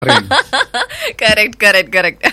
Correct correct correct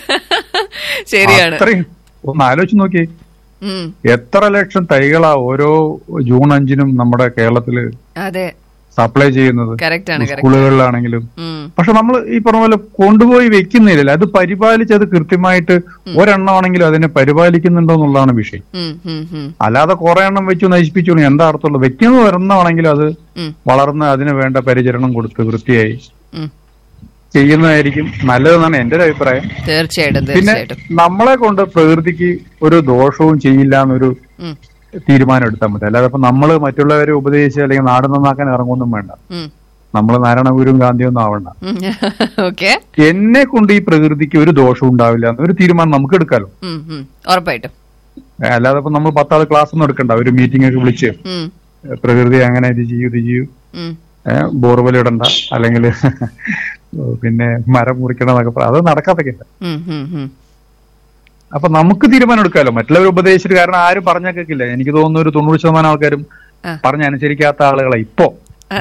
ശരിയാണ് അത്രയും ഒന്ന് ആലോചിച്ച് നോക്കി ഉം, എത്ര ലക്ഷം തൈകളാ ഓരോ ജൂൺ അഞ്ചിനും നമ്മുടെ കേരളത്തില് അതെ സപ്ലൈ ചെയ്യുന്നത് കറക്റ്റ് ആണ് കറക്റ്റ് സ്കൂളുകളിലാണെങ്കിലും ഉം പക്ഷെ നമ്മൾ ഈ പറഞ്ഞ പോലെ കൊണ്ടുപോയി വെക്കുന്നില്ല അത് പരിപാലിച്ച് അത് കൃത്യമായിട്ട് ഒരെണ്ണമാണെങ്കിലും അതിനെ പരിപാലിക്കുന്നുണ്ടോ എന്നുള്ളതാണ് വിഷയം ഉം ഉം ഉം അല്ലാതെ കുറെ എണ്ണം വെച്ചു നശിപ്പിച്ചു എന്താ അർത്ഥമുള്ളത് വെക്കുന്നത് ഒരെണ്ണമാണെങ്കിലും അത് ഉം വളർന്ന് അതിന് വേണ്ട പരിചരണം കൊടുത്ത് വൃത്തിയായി ഉം ചെയ്യുന്നതായിരിക്കും നല്ലതെന്നാണ് എന്റെ ഒരു അഭിപ്രായം തീർച്ചയായിട്ടും പിന്നെ തീർച്ചയായിട്ടും നമ്മളെ കൊണ്ട് പ്രകൃതിക്ക് ഒരു ദോഷവും ചെയ്യില്ല എന്നൊരു ഉം തീരുമാനം എടുത്താൽ മതി അല്ലാതെ ഇപ്പൊ നമ്മള് മറ്റുള്ളവരെ ഉപദേശിച്ച് അല്ലെങ്കിൽ നാട് നന്നാക്കാൻ ഇറങ്ങുമൊന്നും വേണ്ട ഉം നമ്മൾ നാരായണഗുരും ഗാന്ധിയൊന്നും ആവണ്ട ഓക്കെ എന്നെ കൊണ്ട് ഈ പ്രകൃതിക്ക് ഒരു ദോഷവും ഉണ്ടാവില്ല എന്നൊരു തീരുമാനം നമുക്ക് എടുക്കാലോ ഉറപ്പായിട്ടും ഏ, അല്ലാതെ ഇപ്പൊ നമ്മൾ പത്താൾ ക്ലാസ് ഒന്നും എടുക്കണ്ട ഒരു മീറ്റിംഗ് ഒക്കെ വിളിച്ച് ഉം, ഏ, പ്രകൃതി അങ്ങനെ ഇത് ചെയ്യൂ ഇത് ചെയ്യൂ ഉം. ബോർവെൽ ഇടണ്ട അല്ലെങ്കിൽ പിന്നെ മരം മുറിക്കണം എന്നൊക്കെ പറ- അത് നടക്കാത്ത കേസ് ഉം, ഉം, ഉം. അപ്പൊ നമുക്ക് തീരുമാനം എടുക്കാമല്ലോ മറ്റുള്ളവർ ഉപദേശിച്ചിട്ട് കാരണം ആരും പറഞ്ഞ കേൾക്കില്ല എനിക്ക് തോന്നുന്നു ഒരു തൊണ്ണൂറ് ശതമാനം ആൾക്കാരും ആ. പറഞ്ഞനുസരിക്കാത്ത ആളുകളെ ഇപ്പോ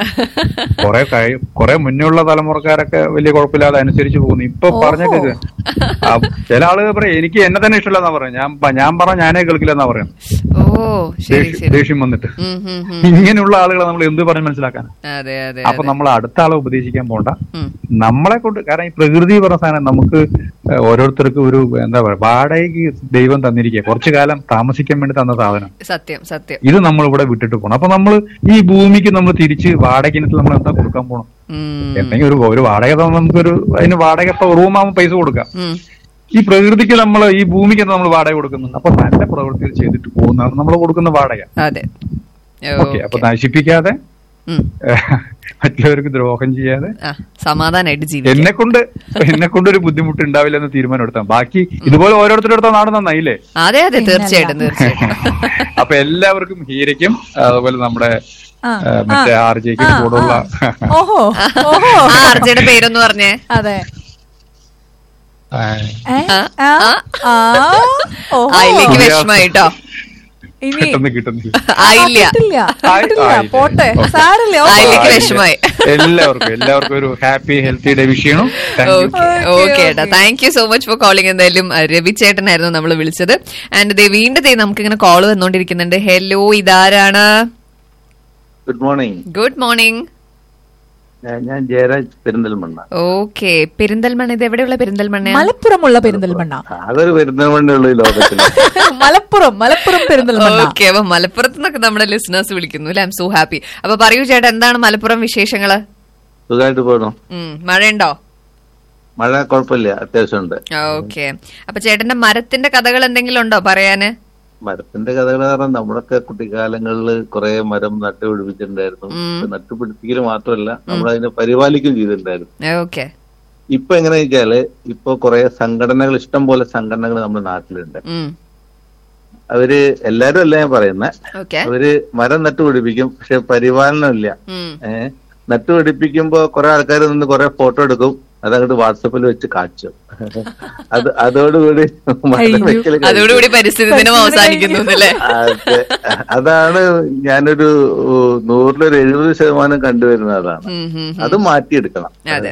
കുറെ കഴി- കുറെ മുന്നേയുള്ള തലമുറക്കാരൊക്കെ വലിയ കുഴപ്പമില്ലാതെ അനുസരിച്ച് പോകുന്നു ഇപ്പൊ പറഞ്ഞ കേക്ക് ആ, ചില ആളുകൾ പറയും എനിക്ക് എന്നെ തന്നെ ഇഷ്ടമില്ലെന്നാ പറയാം ഞാൻ പ- ഞാൻ പറഞ്ഞ ഞാനേ കേൾക്കില്ലെന്നാ പറയാം ഓ ശരി ദേഷ്യം- ശരി ദേഷ്യം വന്നിട്ട് ഉം, ഉം, ഉം. ഇങ്ങനെയുള്ള ആളുകളെ നമ്മൾ എന്ത് പറഞ്ഞ് മനസ്സിലാക്കാൻ അതെ അതെ അപ്പൊ നമ്മൾ അടുത്ത ആളെ ഉപദേശിക്കാൻ പോണ്ട ഉം. നമ്മളെ കൊണ്ട് കാരണം ഈ പ്രകൃതി പറഞ്ഞ സാധനം നമുക്ക് ഏഹ്, ഓരോരുത്തർക്കും ഒരു എന്താ പറയുക വാടകയ്ക്ക് ദൈവം തന്നിരിക്കുക കുറച്ചു കാലം താമസിക്കാൻ വേണ്ടി തന്ന സാധനം സത്യം സത്യം ഇത് നമ്മൾ ഇവിടെ വിട്ടിട്ട് പോകണം അപ്പൊ നമ്മൾ ഈ ഭൂമിക്ക് നമ്മൾ തിരിച്ച് വാടകയിനത്തിൽ നമ്മൾ എന്താ കൊടുക്കാൻ പോകണം ഉം, എന്തെങ്കിലും ഒരു ഒരു വാടക തന്നാൽ നമുക്കൊരു അതിന് വാടക ഇപ്പൊ റൂമാകുമ്പോൾ പൈസ കൊടുക്കാം ഉം. ഈ പ്രകൃതിക്ക് നമ്മൾ ഈ ഭൂമിക്ക് നമ്മൾ വാടക കൊടുക്കുന്നു അപ്പൊ നല്ല പ്രവൃത്തികൾ ചെയ്തിട്ട് പോകുന്നതാണ് നമ്മൾ കൊടുക്കുന്ന വാടക അതെ ഓക്കെ അപ്പൊ ഓക്കെ നശിപ്പിക്കാതെ ഉം. ഏഹ്, മറ്റുള്ളവർക്ക് ദ്രോഹം ചെയ്യാതെ ആ സമാധാനായിട്ട് ജീവിക്കാം എന്നെ കൊണ്ട് എന്നെ കൊണ്ട് ഒരു ബുദ്ധിമുട്ട് ഉണ്ടാവില്ല എന്ന് തീരുമാനം എടുത്താൽ ബാക്കി ഇതുപോലെ ഓരോരുത്തരുടെ അടുത്ത നാട് നന്നായില്ലേ അതെ അതെ തീർച്ചയായിട്ടും തീർച്ചയായിട്ടും അപ്പൊ എല്ലാവർക്കും ഹീരയ്ക്കും അതുപോലെ നമ്മുടെ ആ, ആ, മറ്റേ ആർ ജെക്കും ആ, കൂടുള്ള ഓഹോ ഓഹോ ആ അർജയുടെ പേരൊന്ന് പറഞ്ഞേ അതെ ആ, ഏ? ആ, ആ, ആ. ആ, ഓഹോ. ആയില്ലേക്ക് വിഷമായിട്ടോ ഇനി കിട്ടുന്നു കിട്ടുന്നില്ല ആ, ആയില്ല കിട്ടില്ല ആയി- കിട്ടില്ല ആയില്ല. പോട്ടെ ഓക്കേ. സാരല്ലേ ഓക്കേ. ആയില്ലേക്ക് വിഷമായി എല്ലാവർക്കും എല്ലാവർക്കും ഒരു ഹാപ്പി ഹെൽത്തി ഡേ വിഷ് ചെയ്യണം Thank you. ഓക്കെ ഓക്കെ ഏട്ടാ thank you so much for calling എന്തായാലും അഹ് രവി ചേട്ടനായിരുന്നു നമ്മൾ വിളിച്ചത് ആൻഡ് ദേ വീണ്ടും ദേ നമുക്ക് ഇങ്ങനെ കോൾ വന്നോണ്ടിരിക്കുന്നുണ്ട് ഹലോ ഇതാരാണ് ഗുഡ് മോർണിംഗ് ഗുഡ് മോർണിംഗ് ഞാൻ- ഞാൻ ജയരാജ് പെരിന്തൽമണ്ണ ഓക്കെ പെരിന്തൽമണ്ണ ഇത് എവിടെയുള്ള പെരിന്തൽമണ്ണ മലപ്പുറമുള്ള പെരിന്തൽമണ്ണ അതൊരു പെരിന്തൽമണ്ണ ഉള്ളൂ ഈ ലോകത്തിൽ മലപ്പുറം മലപ്പുറം പെരിന്തൽമണ്ണ ഓക്കെ അപ്പൊ മലപ്പുറത്ത് നിന്നൊക്കെ നമ്മുടെ ലിസണേഴ്സ് വിളിക്കുന്നു അല്ലെ ഐ എം സോ ഹാപ്പി അപ്പൊ പറയൂ ചേട്ടാ എന്താണ് മലപ്പുറം വിശേഷങ്ങള് സുഖമായിട്ട് പോകണം ഉം, മഴയുണ്ടോ മഴ കുഴപ്പമില്ല അത്യാവശ്യമുണ്ട് ഓക്കെ അപ്പൊ ചേട്ടന്റെ മരത്തിന്റെ കഥകൾ എന്തെങ്കിലും ഉണ്ടോ പറയാന് മരത്തിന്റെ കഥകൾ കാരണം നമ്മളൊക്കെ കുട്ടിക്കാലങ്ങളിൽ കുറെ മരം നട്ടുപിടിപ്പിച്ചിട്ടുണ്ടായിരുന്നു ഉം. നട്ടുപിടിപ്പിക്കൽ മാത്രമല്ല നമ്മൾ അതിനെ പരിപാലിക്കുകയും ചെയ്തിട്ടുണ്ടായിരുന്നു ഓക്കെ ഇപ്പൊ എങ്ങനെ വെച്ചാല് ഇപ്പൊ കുറെ സംഘടനകൾ ഇഷ്ടം പോലെ സംഘടനകൾ നമ്മുടെ നാട്ടിലുണ്ട് അവര് എല്ലാരും അല്ല ഞാൻ പറയുന്നത് ഓക്കെ അവര് മരം നട്ടുപിടിപ്പിക്കും പക്ഷെ പരിപാലനം ഇല്ല ഏഹ് നട്ടുപിടിപ്പിക്കുമ്പോ കുറെ ആൾക്കാർ നിന്ന് കുറെ ഫോട്ടോ എടുക്കും അതങ്ങോട്ട് വാട്സപ്പിൽ വെച്ച് കാണിച്ചു അത് അതോടുകൂടി മരം അയ്യോ. വെക്കല് കഴിഞ്ഞു. അതോടുകൂടി പരിസ്ഥിതി ദിനം അവസാനിക്കുന്നു അല്ലേ അതെ. അതാണ് ഞാനൊരു ഉ, നൂറിലൊരു എഴുപത് ശതമാനം കണ്ടുവരുന്ന അതാണ് ഉം, ഉം, ഉം. അത് മാറ്റിയെടുക്കണം അതെ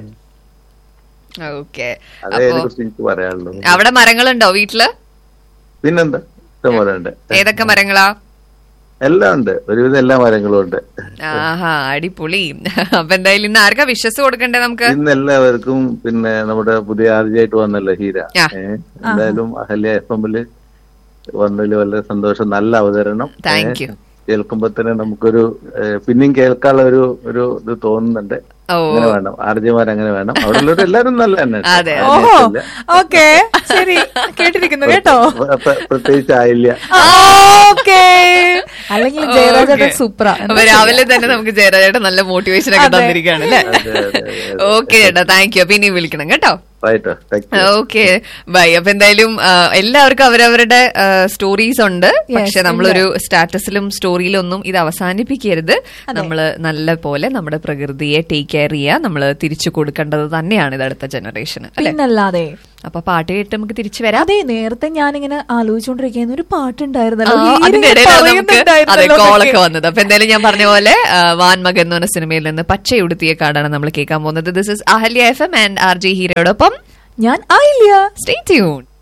ഓക്കെ അതേ അപ്പോ കുറിച്ച് എനിക്ക് പറയാനുള്ളൂ അവിടെ മരങ്ങളുണ്ടോ വീട്ടില് പിന്നെന്താ ഇഷ്ടംപോലെ ഉണ്ട് ഏതൊക്കെ മരങ്ങളാ എല്ലാം ഉണ്ട് ഒരുവിധം എല്ലാ മരങ്ങളും ഉണ്ട് ആഹാ അടിപൊളി അപ്പൊ എന്തായാലും ഇന്ന് ആർക്കാ വിശ്വസ് കൊടുക്കണ്ടേ നമുക്ക് ഇന്ന് എല്ലാവർക്കും പിന്നെ നമ്മുടെ പുതിയ ആദ്യമായിട്ട് വന്നല്ലോ ഹീര ആ. ഏ, എന്തായാലും അഹല്യ എഫ് എമ്മില് വന്നതിൽ വളരെ സന്തോഷം നല്ല അവതരണം താങ്ക് യു കേൾക്കുമ്പോ തന്നെ നമുക്കൊരു ഏ, പിന്നെയും കേൾക്കാനുള്ള ഒരു ഒരു ഇത് തോന്നുന്നുണ്ട് ഓ അങ്ങനെ വേണം ആർജിമാർ അങ്ങനെ വേണം അവിടെ ഉള്ളവർ എല്ലാവരും നല്ല തന്നെ കേട്ടോ. അതെ. ഓഹോ ആരെയും ഓക്കെ ശരി കേട്ടിരിക്കുന്നു കേട്ടോ പ്ര- പ്ര- പ്രത്യേകിച്ച് ആയില്ല ഓക്കെ അല്ലെങ്കിൽ ജയരാജേട്ടൻ Okay. സൂപ്പറാ അപ്പൊ രാവിലെ തന്നെ നമുക്ക് ജയരാജേട്ടൻ നല്ല മോട്ടിവേഷൻ ഒക്കെ അതെ. തന്നിരിക്കുകയാണ് അല്ലേ അതെ, അതെ, അതെ. ഓക്കെ ചേട്ടാ താങ്ക് യു അപ്പൊ ഇനി വിളിക്കണം കേട്ടോ right thank you okay bye അപ്പൊ എന്തായാലും ആ, എല്ലാവർക്കും അവരവരുടെ സ്റ്റോറീസ് ഉണ്ട് പക്ഷെ നമ്മളൊരു സ്റ്റാറ്റസിലും സ്റ്റോറിയിലും ഒന്നും ഇത് അവസാനിപ്പിക്കരുത് നമ്മള് നല്ല പോലെ നമ്മുടെ പ്രകൃതിയെ ടേക്ക് കെയർ ചെയ്യുക നമ്മൾ തിരിച്ചു കൊടുക്കേണ്ടത് തന്നെയാണ് ഇത് അടുത്ത ജനറേഷന് അല്ലെ പിന്നല്ലാതെ അപ്പൊ പാട്ട് കേട്ട് നമുക്ക് തിരിച്ചു വരാം അതെ നേരത്തെ ഞാനിങ്ങനെ ആലോചിച്ചുകൊണ്ടിരിക്കുന്ന ഒരു ആ, പാട്ടുണ്ടായിരുന്നല്ലോ അതിന്റെ ഇടയിലാണ് നമുക്ക് അതെ പറയുന്നുണ്ടായിരുന്നല്ലോ കോളൊക്കെ എന്നൊക്കെ. വന്നത് അപ്പൊ എന്തായാലും ഞാൻ പറഞ്ഞ പോലെ ആ, വാൻമകൻ എന്ന് പറഞ്ഞ സിനിമയിൽ നിന്ന് പച്ചയുടുത്തിയ കാർഡാണ് നമ്മൾ കേൾക്കാൻ പോകുന്നത് this is Ahalya F M and R J ഹീരോടൊപ്പം ഞാൻ ആയില്ല സ്റ്റേ ട്യൂൺ